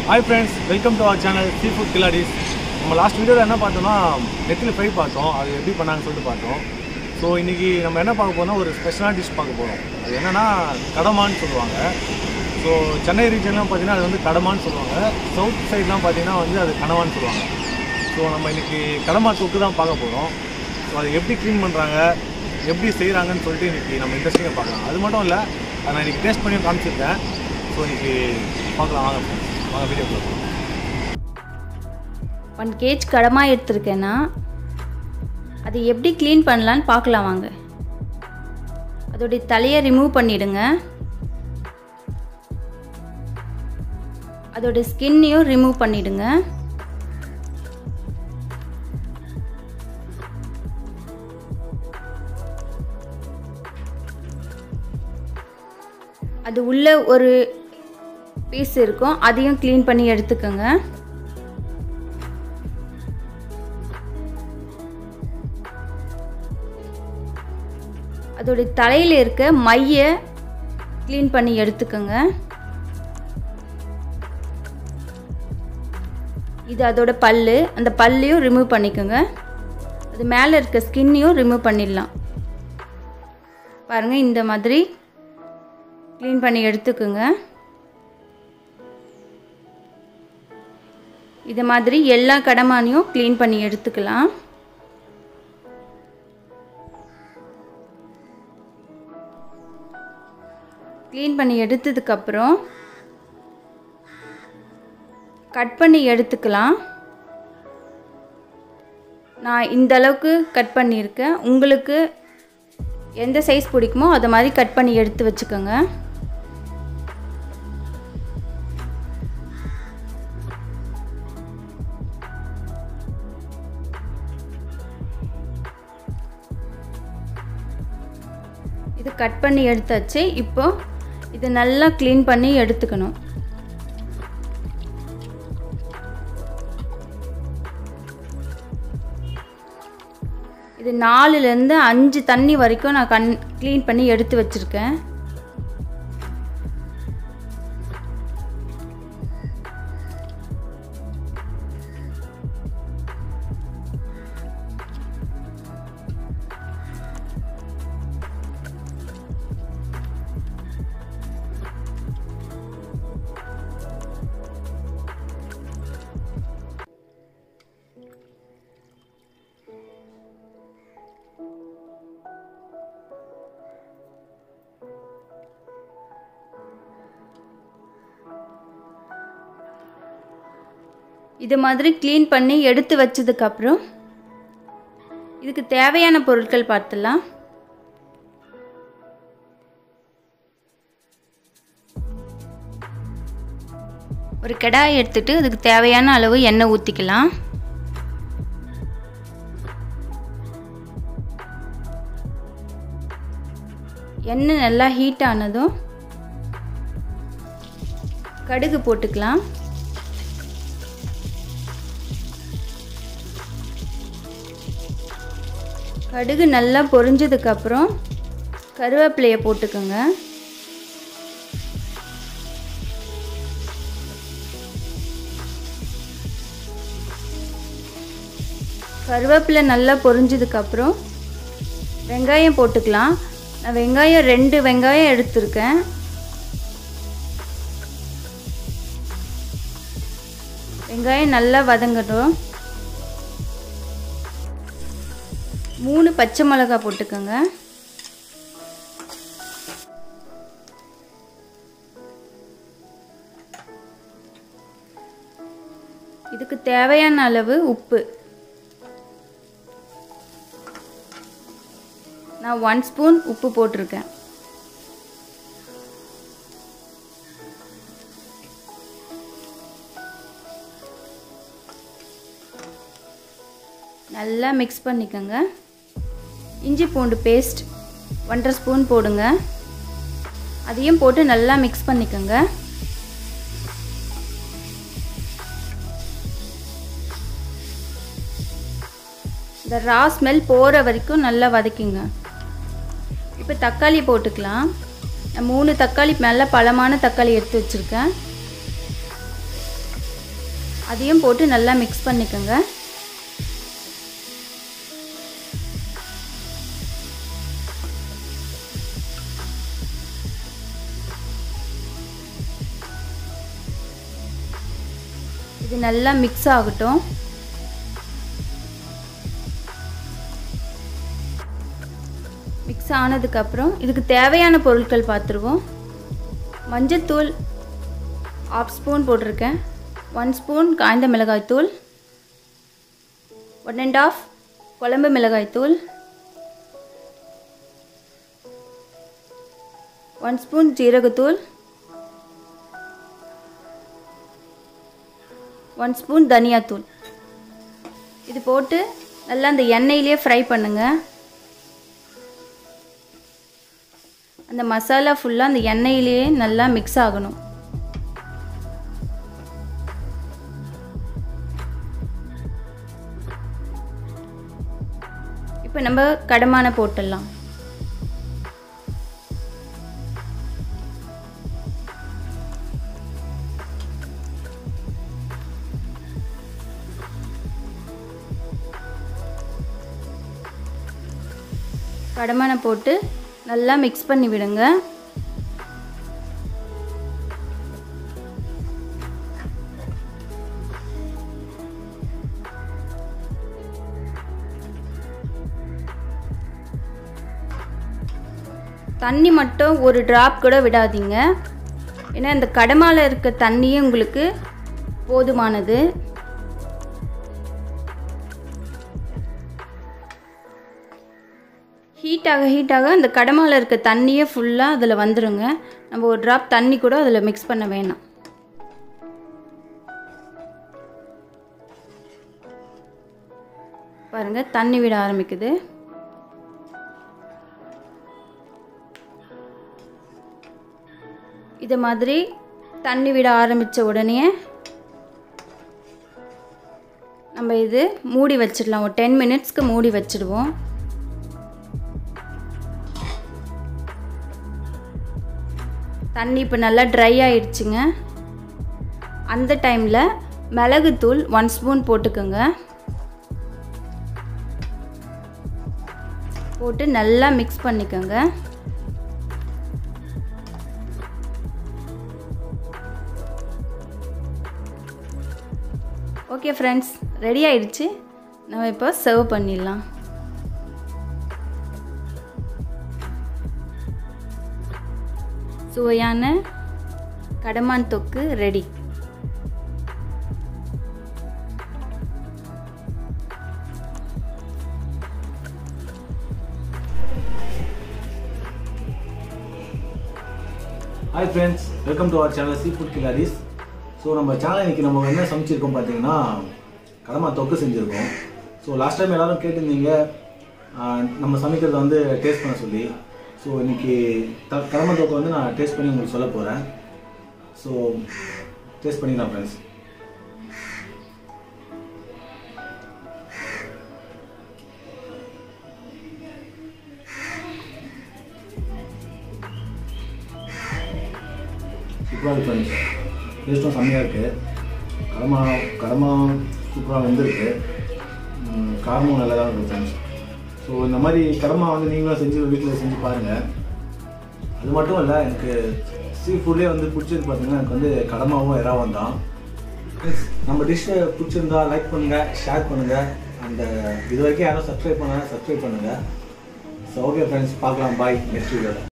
Hi friends welcome to our channel seafood Khiladis நம்ம last வீடியோவில் என்ன பார்த்தோம்னா நெத்திலி ஃப்ரை பார்த்தோம் அது எப்படி பண்ணாங்கன்னு சொல்லிட்டு பார்த்தோம் ஸோ இன்றைக்கி நம்ம என்ன பார்க்க போறோம்னா ஒரு ஸ்பெஷலான டிஷ் பார்க்க போகிறோம் அது என்னென்னா கடமான்னு சொல்லுவாங்க ஸோ சென்னை ரீஜன்லாம் பார்த்தீங்கன்னா அது வந்து கடமான்னு சொல்லுவாங்க சவுத் சைட்லாம் பார்த்தீங்கன்னா வந்து அது கனவான்னு சொல்லுவாங்க ஸோ நம்ம இன்றைக்கி கடமா தொக்கு தான் பார்க்க போகிறோம் ஸோ அதை எப்படி க்ளீன் பண்ணுறாங்க எப்படி செய்கிறாங்கன்னு சொல்லிட்டு இன்றைக்கி நம்ம இன்ட்ரெஸ்டிங்காக பார்க்கலாம் அது மட்டும் இல்லை அதை நான் இன்றைக்கி டேஸ்ட் பண்ணி காமிச்சிருக்கேன் ஸோ இன்றைக்கி பார்க்கலாம் வாங்க friends. வாங்க வீடியோ பார்க்கலாம் ஒன் கேஜ் கடமா எடுத்திருக்கேன்னா அது எப்படி க்ளீன் பண்ணலான்னு பார்க்கலாம் வாங்க அதோடைய தலையை ரிமூவ் பண்ணிடுங்க அதோட ஸ்கின்னையும் ரிமூவ் பண்ணிடுங்க அது உள்ள ஒரு பீஸ் இருக்கும் அதையும் க்ளீன் பண்ணி எடுத்துக்கோங்க அதோடைய தலையில் இருக்க மையை க்ளீன் பண்ணி எடுத்துக்கோங்க இது அதோட பல்லு அந்த பல்லையும் ரிமூவ் பண்ணிக்கோங்க அது மேலே இருக்க ஸ்கின்னையும் ரிமூவ் பண்ணிடலாம் பாருங்கள் இந்த மாதிரி க்ளீன் பண்ணி எடுத்துக்கோங்க இது மாதிரி எல்லா கடமானையும் க்ளீன் பண்ணி எடுத்துக்கலாம் க்ளீன் பண்ணி எடுத்ததுக்கப்புறம் கட் பண்ணி எடுத்துக்கலாம் நான் இந்த அளவுக்கு கட் பண்ணியிருக்கேன் உங்களுக்கு எந்த சைஸ் பிடிக்குமோ அதை மாதிரி கட் பண்ணி எடுத்து வச்சுக்கோங்க இது கட் பண்ணி எடுத்தாச்சு இப்போ இது நல்லா க்ளீன் பண்ணி எடுத்துக்கணும் இது நாலுலேருந்து அஞ்சு தண்ணி வரைக்கும் நான் கண் க்ளீன் பண்ணி எடுத்து வச்சுருக்கேன் இது மாதிரி க்ளீன் பண்ணி எடுத்து வச்சதுக்கப்புறம் இதுக்கு தேவையான பொருட்கள் பார்த்துலாம் ஒரு கடாய் எடுத்துட்டு அதுக்கு தேவையான அளவு எண்ணெய் ஊற்றிக்கலாம் எண்ணெய் நல்லா ஹீட் ஆனதும் கடுகு போட்டுக்கலாம் கடுகு நல்லா பொரிஞ்சதுக்கப்புறம் கருவேப்பிலையை போட்டுக்கோங்க கருவேப்பிலை நல்லா பொரிஞ்சதுக்கப்புறம் வெங்காயம் போட்டுக்கலாம் நான் வெங்காயம் ரெண்டு வெங்காயம் எடுத்திருக்கேன் வெங்காயம் நல்லா வதங்கட்டும் மூணு பச்சை மிளகாய் போட்டுக்கோங்க இதுக்கு தேவையான அளவு உப்பு நான் ஒன் ஸ்பூன் உப்பு போட்டிருக்கேன் நல்லா மிக்ஸ் பண்ணிக்கோங்க இஞ்சி பூண்டு பேஸ்ட் ஒன்றரை ஸ்பூன் போடுங்க அதையும் போட்டு நல்லா மிக்ஸ் பண்ணிக்கோங்க இந்த ரா ஸ்மெல் போகிற வரைக்கும் நல்லா வதக்கிங்க இப்போ தக்காளி போட்டுக்கலாம் நான் மூணு தக்காளி நல்ல பழமான தக்காளி எடுத்து வச்சுருக்கேன் அதையும் போட்டு நல்லா மிக்ஸ் பண்ணிக்கோங்க இது நல்லா மிக்ஸ் ஆகட்டும் மிக்ஸ் ஆனதுக்கப்புறம் இதுக்கு தேவையான பொருட்கள் பார்த்துருவோம் மஞ்சத்தூள் ஆஃப் ஸ்பூன் போட்டிருக்கேன் ஒன் ஸ்பூன் காய்ந்த மிளகாய்த்தூள் ஒன் அண்ட் ஆஃப் குழம்பு மிளகாய்த்தூள் ஒன் ஸ்பூன் ஜீரகத்தூள் ஒன் ஸ்பூன் தனியாத்தூள் இது போட்டு நல்லா அந்த எண்ணெயிலே ஃப்ரை பண்ணுங்கள் அந்த மசாலா ஃபுல்லாக அந்த எண்ணெயிலேயே நல்லா மிக்ஸ் ஆகணும் இப்போ நம்ம கடமான போட்டுடலாம் கடமான போட்டு நல்லா மிக்ஸ் பண்ணி விடுங்க தண்ணி மட்டும் ஒரு ட்ராப் கூட விடாதீங்க ஏன்னா இந்த கடமால இருக்க தண்ணியே உங்களுக்கு போதுமானது ஹீட்டாக ஹீட்டாக அந்த கடமால இருக்க தண்ணியே ஃபுல்லாக அதில் வந்துடுங்க நம்ம ஒரு ட்ராப் தண்ணி கூட அதில் மிக்ஸ் பண்ண வேணாம் பாருங்கள் தண்ணி விட ஆரம்பிக்குது இது மாதிரி தண்ணி விட ஆரம்பித்த உடனே நம்ம இது மூடி வச்சிடலாம் ஒரு டென் மினிட்ஸ்க்கு மூடி வச்சிடுவோம் தண்ணி இப்போ நல்லா ட்ரை ஆயிடுச்சுங்க அந்த டைமில் மிளகுத்தூள் ஒன் ஸ்பூன் போட்டுக்கோங்க போட்டு நல்லா மிக்ஸ் பண்ணிக்கோங்க ஓகே ஃப்ரெண்ட்ஸ் ரெடி ஆயிடுச்சு நம்ம இப்போ சர்வ் பண்ணிடலாம் சுவையான கடமான் தொக்கு ready hi friends welcome to our channel seafood Khiladis so நம்ம சேனல் இன்னைக்கு நம்ம என்ன சமைச்சிருக்கோம் பார்த்தீங்கன்னா கடமா தொக்கு செஞ்சுருக்கோம் ஸோ லாஸ்ட் டைம் எல்லாரும் கேட்டிருந்தீங்க ஆஹ், நம்ம சமைக்கிறத வந்து டேஸ்ட் பண்ண சொல்லி ஸோ இன்னைக்கு த கடமா தொக்கு வந்து நான் டேஸ்ட் பண்ணி உங்களுக்கு சொல்ல போகிறேன் ஸோ டேஸ்ட் பண்ணிக்கலாம் ஃப்ரெண்ட்ஸ் சூப்பராக இருக்கு ஃப்ரெண்ட்ஸ் டேஸ்ட்டும் செம்மையாக இருக்குது கடமா கடமா சூப்பராக வெந்திருக்கு ம், காரமும் நல்லா தான் இருக்குது ஃப்ரெண்ட்ஸ் ஸோ இந்த மாதிரி கடமா வந்து நீங்களும் செஞ்சு வீட்டில் செஞ்சு பாருங்கள் அது மட்டும் இல்லை எனக்கு சீ ஃபுட்லேயே வந்து பிடிச்சது பார்த்தீங்கன்னா எனக்கு வந்து கடமாவும் இறாவும் தான் Friends, நம்ம டிஷ்ஷை பிடிச்சிருந்தா லைக் பண்ணுங்கள் ஷேர் பண்ணுங்கள் அந்த இது வரைக்கும் யாரும் சப்ஸ்கிரைப் பண்ணால் சப்ஸ்கிரைப் பண்ணுங்கள் ஸோ ஓகே ஃப்ரெண்ட்ஸ் பார்க்கலாம் பாய் நெக்ஸ்ட் வீடியோவில்